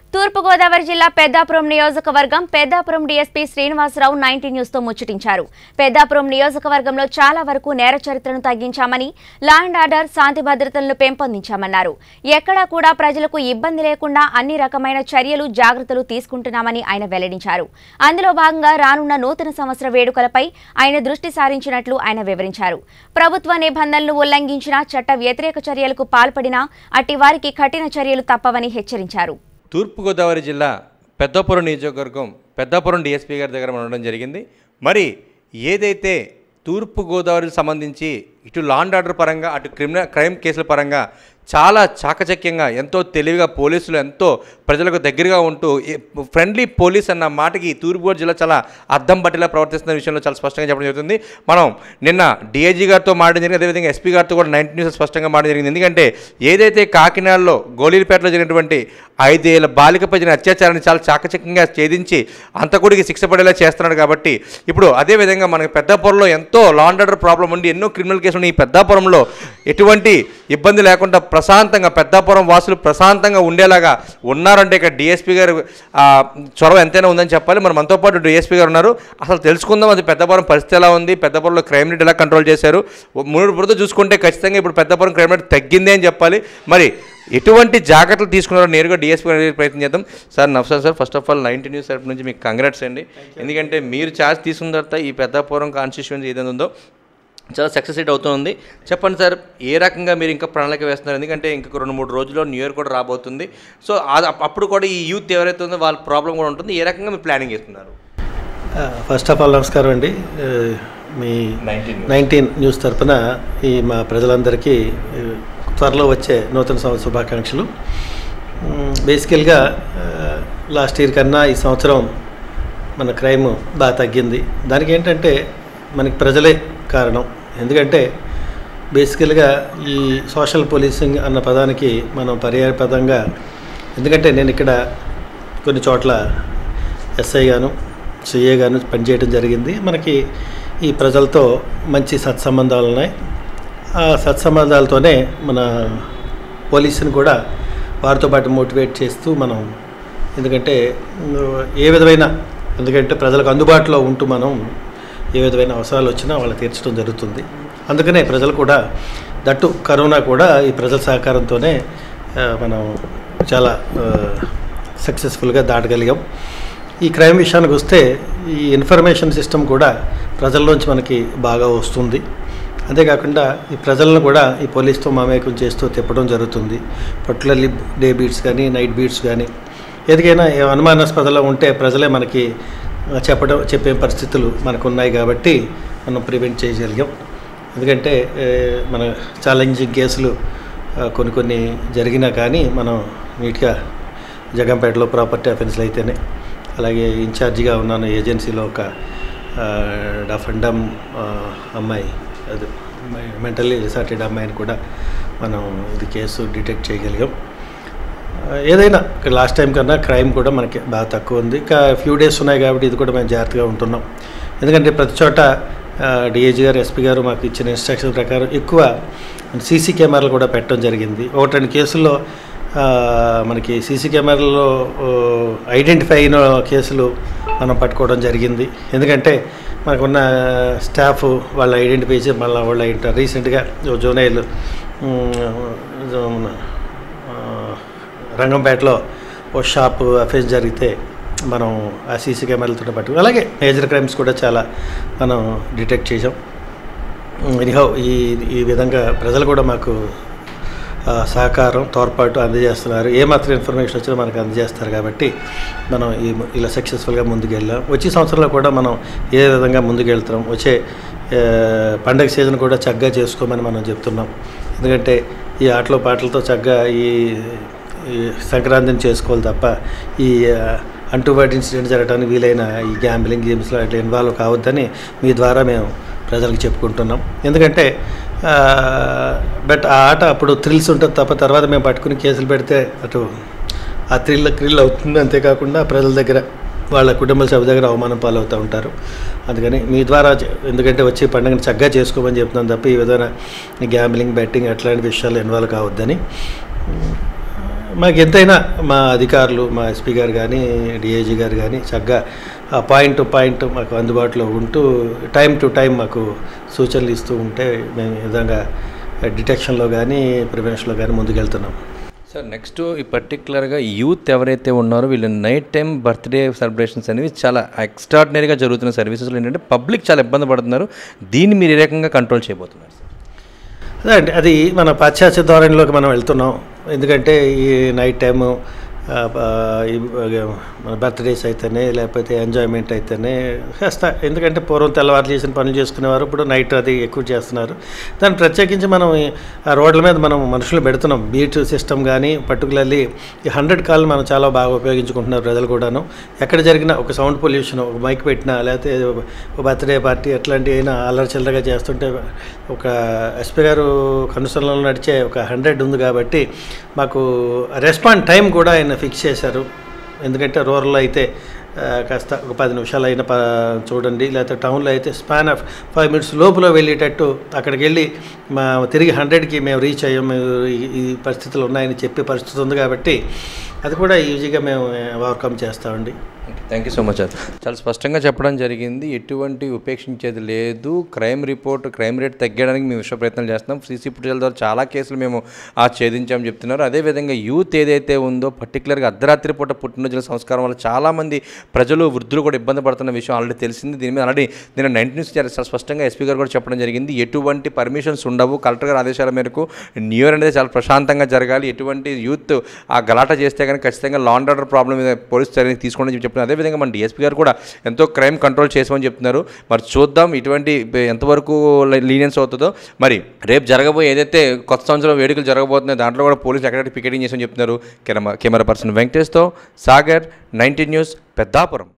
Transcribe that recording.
తూర్పుగోదావరి జిల్లా పెద్దాపురం నియోజకవర్గం Peddapuram DSP Srinivasarao ninety news తో ముచ్చటించారు పెద్దాపురం నియోజకవర్గంలో చాలా వరకు నేర చరిత్రను తగ్గించామని లా అండ్ ఆర్డర్ శాంతి భద్రతలను పెంపొందించామన్నారు ఎక్కడా కూడా ప్రజలకు ఇబ్బంది లేకుండా అన్ని రకమైన చర్యలు జాగ్రత్తలు తీసుకుంటున్నామని ఆయన వెల్లడించారు అందులో భాగంగా రానున్న నూతన సంవత్సర వేడుకలపై ఆయన దృష్టి సారించినట్లు ఆయన వివరించారు ప్రభుత్వ నిబంధనలు ఉల్లంఘించిన చట్ట వ్యతిరేక చర్యలకు పాల్పడినా అట్టి వారికి కఠిన చర్యలు తప్పవని హెచ్చరించారు తూర్పుగోదావరి జిల్లా పెద్దాపురం నియోజకవర్గం పెద్దాపురం డిఎస్పీ గారి దగ్గర మనం ఉండడం జరిగింది మరి ఏదైతే తూర్పుగోదావరికి సంబంధించి ఇటు లాండ్ ఆర్డర్ పరంగా అటు క్రిమినల్ క్రైమ్ కేసుల పరంగా చాలా చాకచక్యంగా ఎంతో తెలివిగా పోలీసులు ఎంతో ప్రజలకు దగ్గరగా ఉంటూ ఫ్రెండ్లీ పోలీస్ అన్న మాటకి తూర్పుగోదావరి జిల్లా చాలా అద్దం బట్టిలా ప్రవర్తిస్తున్న విషయంలో చాలా స్పష్టంగా చెప్పడం జరుగుతుంది మనం నిన్న డిఐజీ గారితో మాట్లాడడం జరిగింది అదేవిధంగా ఎస్పీ గారితో కూడా నైన్టీ న్యూస్ స్పష్టంగా మాట్లాడడం జరిగింది ఎందుకంటే ఏదైతే కాకినాడలో గోలీలపేటలో జరిగినటువంటి ఐదేళ్ల బాలికపై జరిగిన అత్యాచారాన్ని చాలా చాకచక్యంగా ఛేదించి అంతకుడికి శిక్ష పడేలా చేస్తున్నాడు కాబట్టి ఇప్పుడు అదేవిధంగా మనకి పెద్దాపురంలో ఎంతో లాండ్ ఆర్డర్ ప్రాబ్లం ఉండి ఎన్నో క్రిమినల్ కేసులు ఉన్నాయి ఈ పెద్దాపురంలో ఎటువంటి ఇబ్బంది లేకుండా ప్రశాంతంగా పెద్దాపురం వాసులు ప్రశాంతంగా ఉండేలాగా ఉన్నారంటే ఇక్కడ డిఎస్పీ గారు ఆ, చొరవ ఎంతైనా ఉందని చెప్పాలి మరి మనతో పాటు డిఎస్పీ గారు ఉన్నారు అసలు తెలుసుకుందాం అది పెద్దపురం పరిస్థితి ఎలా ఉంది పెద్దపురంలో క్రైమ్ రేట్ ఎలా కంట్రోల్ చేశారు మూడు బురద చూసుకుంటే ఖచ్చితంగా ఇప్పుడు పెద్దపురం క్రైమ్ రేట్ తగ్గిందే అని చెప్పాలి మరి ఎటువంటి జాగ్రత్తలు తీసుకున్నారో నేరుగా డిఎస్పీ గారి ప్రయత్నం చేద్దాం సార్ నఫ్సార్ sir first of all ninety news తరపు నుంచి మీకు కంగ్రాట్స్ అండి ఎందుకంటే మీరు ఛార్జ్ తీసుకున్న తర్వాత ఈ పెద్దాపురం కాన్స్టిట్యూన్సీ ఏదైనా ఉందో చాలా సక్సెస్ రేట్ అవుతుంది చెప్పండి సార్ ఏ రకంగా మీరు ఇంకా ప్రణాళిక వేస్తున్నారు ఎందుకంటే ఇంకొక రెండు మూడు రోజుల్లో న్యూ ఇయర్ కూడా రాబోతుంది సో అది అప్పుడు కూడా ఈ యూత్ ఎవరైతే ఉందో వాళ్ళ ప్రాబ్లం కూడా ఉంటుంది ఏ రకంగా మీరు ప్లానింగ్ చేస్తున్నారు ఫస్ట్ ఆఫ్ ఆల్ నమస్కారం అండి ఆ, మీ నైన్టీన్ న్యూస్ తరపున ఈ మా ప్రజలందరికీ ఆ, త్వరలో వచ్చే నూతన సంవత్సర శుభాకాంక్షలు బేసికల్గా లాస్ట్ ఇయర్ కన్నా ఈ సంవత్సరం మన క్రైమ్ బాగా తగ్గింది దానికి ఏంటంటే మనకి ప్రజలే కారణం ఎందుకంటే బేసికల్గా ఈ సోషల్ పోలీసింగ్ అన్న పదానికి మనం పర్యాయ పదంగా ఎందుకంటే నేను ఇక్కడ కొన్ని చోట్ల ఎస్ఐ గాను సిఏ గాను పనిచేయడం జరిగింది మనకి ఈ ప్రజలతో మంచి సత్సంబంధాలు ఉన్నాయి ఆ సత్సంబంధాలతోనే మన పోలీసుని కూడా వారితో పాటు మోటివేట్ చేస్తూ మనం ఎందుకంటే ఉమ్, ఏ విధమైన ఎందుకంటే ప్రజలకు అందుబాటులో ఉంటూ మనం ఏ విధమైన అవసరాలు వచ్చినా వాళ్ళు తీర్చడం జరుగుతుంది అందుకనే ప్రజలు కూడా దట్టు కరోనా కూడా ఈ ప్రజల సహకారంతోనే ఆ, మనం చాలా సక్సెస్ఫుల్గా దాటగలిగాం ఈ క్రైమ్ విషయానికి వస్తే ఈ ఇన్ఫర్మేషన్ సిస్టమ్ కూడా ప్రజల్లోంచి మనకి బాగా వస్తుంది అంతేకాకుండా ఈ ప్రజలను కూడా ఈ పోలీస్తో మమేకం చేస్తూ తిప్పడం జరుగుతుంది పర్టికులర్లీ డే బీట్స్ కానీ నైట్ బీట్స్ కానీ ఏదికైనా ఏ అనుమానాస్పదలో ఉంటే ప్రజలే మనకి ఆ, చెప్పడం చెప్పే పరిస్థితులు మనకు ఉన్నాయి కాబట్టి మనం ప్రివెంట్ చేయగలిగాం ఎందుకంటే ఏ, మన ఛాలెంజింగ్ కేసులు ఆ, కొన్ని కొన్ని జరిగినా కానీ మనం నీట్గా జగంపేటలో ప్రాపర్టీ అఫెన్స్లు అయితేనే అలాగే ఇన్ఛార్జిగా ఉన్నాను ఏజెన్సీలో ఒక ఆ, డఫ్ అండ్ డమ్ ఆ, అమ్మాయి అది మెంటల్లీ రిసార్టెడ్ అమ్మాయిని కూడా మనం ఇది కేసు డిటెక్ట్ చేయగలిగాం ఆ, ఏదైనా ఇక్కడ లాస్ట్ టైం కన్నా క్రైమ్ కూడా మనకి బాగా తక్కువ ఉంది ఇంకా ఫ్యూ డేస్ ఉన్నాయి కాబట్టి ఇది కూడా మేము జాగ్రత్తగా ఉంటున్నాం ఎందుకంటే ప్రతి చోట డిఏజీ గారు ఎస్పీ గారు మాకు ఇచ్చిన ఇన్స్ట్రక్షన్ ప్రకారం ఎక్కువ సీసీ కెమెరాలు కూడా పెట్టడం జరిగింది ఒకటి రెండు కేసుల్లో ఆ, మనకి సీసీ కెమెరాల్లో ఐడెంటిఫై అయిన కేసులు మనం పట్టుకోవడం జరిగింది ఎందుకంటే మనకున్న స్టాఫ్ వాళ్ళు ఐడెంటిఫై చేసి మళ్ళీ వాళ్ళు ఏంటారు రీసెంట్గా జోనైల్ రంగంపేటలో ఓ షాప్ అఫెన్స్ జరిగితే మనం ఆ సీసీ కెమెరాలతో పట్టు అలాగే మేజర్ క్రైమ్స్ కూడా చాలా మనం డిటెక్ట్ చేసాం ఎనిహౌ ఈ ఈ విధంగా ప్రజలు కూడా మాకు ఆ, సహకారం తోడ్పాటు అందజేస్తున్నారు ఏ మాత్రం ఇన్ఫర్మేషన్ వచ్చినా మనకు అందజేస్తారు కాబట్టి మనం ఈ ఇలా సక్సెస్ఫుల్గా ముందుకెళ్ళాం వచ్చే సంవత్సరంలో కూడా మనం ఏ విధంగా ముందుకెళ్తున్నాం వచ్చే ఆ, పండగ సీజన్ కూడా చక్కగా చేసుకోమని మనం చెప్తున్నాం ఎందుకంటే ఈ ఆటలు పాటలతో చక్కగా ఈ ఈ సంక్రాంతిని చేసుకోవాలి తప్ప ఈ ఆ, అంటువాటి ఇన్సిడెంట్ జరగడానికి వీలైన ఈ గ్యాంబ్లింగ్ గేమ్స్లో అట్లా ఇన్వాల్వ్ కావద్దని మీ ద్వారా మేము ప్రజలకు చెప్పుకుంటున్నాం ఎందుకంటే బట్ ఆ ఆట అప్పుడు థ్రిల్స్ ఉంటుంది తప్ప తర్వాత మేము పట్టుకుని కేసులు పెడితే అటు ఆ థ్రిల్ థ్రిల్ అవుతుంది అంతేకాకుండా ప్రజల దగ్గర వాళ్ళ కుటుంబ సభ్యుల దగ్గర అవమానం పాలవుతూ ఉంటారు అందుకని మీ ద్వారా చే- ఎందుకంటే వచ్చే పండుగను చక్కగా చేసుకోమని చెప్తున్నాను తప్ప ఈ విధంగా గ్యాంబ్లింగ్ బెట్టింగ్ అట్లాంటి విషయాలు ఇన్వాల్వ్ కావద్దని మాకు ఎంతైనా మా అధికారులు మా ఎస్పీ గారు కానీ డిఐజీ గారు కానీ చక్కగా ఆ పాయింట్ టు పాయింట్ మాకు అందుబాటులో ఉంటూ టైం టు టైం మాకు సూచనలు ఇస్తూ ఉంటే మేము ఈ విధంగా డిటెక్షన్లో కానీ ప్రివెన్షన్లో కానీ ముందుకెళ్తున్నాం సార్ నెక్స్ట్ ఈ పర్టికులర్గా యూత్ ఎవరైతే ఉన్నారో వీళ్ళు నైట్ టైం బర్త్డే సెలబ్రేషన్స్ అనేవి చాలా ఎక్స్ట్రాడినరీగా జరుగుతున్న సర్వీసెస్లో ఏంటంటే పబ్లిక్ చాలా ఇబ్బంది పడుతున్నారు దీన్ని మీరు ఏ రకంగా కంట్రోల్ చేయబోతున్నారు సార్ అదే అండి అది మన పాశ్చాత్య ధోరణిలోకి మనం వెళ్తున్నాం ఎందుకంటే ఈ నైట్ టైము ఆ, ఆ, ఈ, ఆ, మన బర్త్డేస్ అయితేనే లేకపోతే ఎంజాయ్మెంట్ అయితేనే కాస్త ఎందుకంటే పూర్వం తెల్లవారు చేసిన పనులు చేసుకునేవారు ఇప్పుడు నైట్ అది ఎక్కువ చేస్తున్నారు దాన్ని ప్రత్యేకించి మనం ఈ ఆ రోడ్ల మీద మనం మనుషులు పెడుతున్నాం బీట్ సిస్టమ్ కానీ పర్టికులర్లీ ఈ హండ్రెడ్ కాల్ మనం చాలా బాగా ఉపయోగించుకుంటున్నారు ప్రజలు కూడాను ఎక్కడ జరిగినా ఒక సౌండ్ పొల్యూషన్ ఒక మైక్ పెట్టినా లేకపోతే ఒక బర్త్డే పార్టీ అట్లాంటివి అయినా అల్లరి చిల్లరగా చేస్తుంటే ఒక ఎస్పీ గారు కనుసరణలో నడిచే ఒక హండ్రెడ్ ఉంది కాబట్టి మాకు రెస్పాండ్ టైం కూడా ఆయన ఫిక్స్ చేశారు ఎందుకంటే రూరల్లో అయితే ఆ, కాస్త ఒక పది నిమిషాలు అయినా ప చూడండి లేకపోతే టౌన్లో అయితే స్పాన్ ఆఫ్ ఫైవ్ మినిట్స్ లోపల వెళ్ళేటట్టు అక్కడికి వెళ్ళి మా తిరిగి హండ్రెడ్కి మేము రీచ్ అయ్యాం మేము ఈ- ఈ పరిస్థితులు ఉన్నాయని చెప్పే పరిస్థితి ఉంది కాబట్టి అది కూడా ఈజీగా మేము ఓవర్కమ్ చేస్తామండి thank you so much sir చాలా స్పష్టంగా చెప్పడం జరిగింది ఎటువంటి ఉపేక్షించేది లేదు క్రైమ్ రిపోర్ట్ క్రైమ్ రేట్ తగ్గడానికి మేము విశ్వ ప్రయత్నాలు చేస్తున్నాం సీసీ ఫుటేజ్ల ద్వారా చాలా కేసులు మేము ఆ ఛేదించామని చెప్తున్నారు అదేవిధంగా యూత్ ఏదైతే ఉందో పర్టికులర్గా అర్ధరాత్రి పూట పుట్టినరోజుల సంస్కారం వల్ల చాలామంది ప్రజలు వృద్ధులు కూడా ఇబ్బంది పడుతున్న విషయం ఆల్రెడీ తెలిసింది దీని మీద ఆల్రెడీ నేను నైన్టీ న్యూస్ చాలా చాలా స్పష్టంగా ఎస్పీ గారు కూడా చెప్పడం జరిగింది ఎటువంటి పర్మిషన్స్ ఉండవు కలెక్టర్ గారి ఆదేశాల మేరకు న్యూ ఇయర్ అనేది చాలా ప్రశాంతంగా జరగాలి ఎటువంటి యూత్ ఆ గలాట చేస్తే కనుక ఖచ్చితంగా లా అండ్ ఆర్డర్ ప్రాబ్లం మీద పోలీస్ చర్యలు తీసుకోండి అని చెప్తున్నారు అదేవిధంగా మన డిఎస్పీ గారు కూడా ఎంతో క్రైమ్ కంట్రోల్ చేసామని చెప్తున్నారు మరి చూద్దాం ఇటువంటి ఎంతవరకు లీనియన్స్ అవుతుందో మరి రేపు జరగబోయే ఏదైతే కొత్త సంవత్సరం వేడుకలు జరగబోతున్నాయో దాంట్లో కూడా పోలీసులు ఎక్కడెక్కడ పికెటింగ్ చేసామని చెప్తున్నారు కెమెరా కెమెరా పర్సన్ వెంకటేష్తో సాగర్ నైన్టీన్ న్యూస్ పెద్దాపురం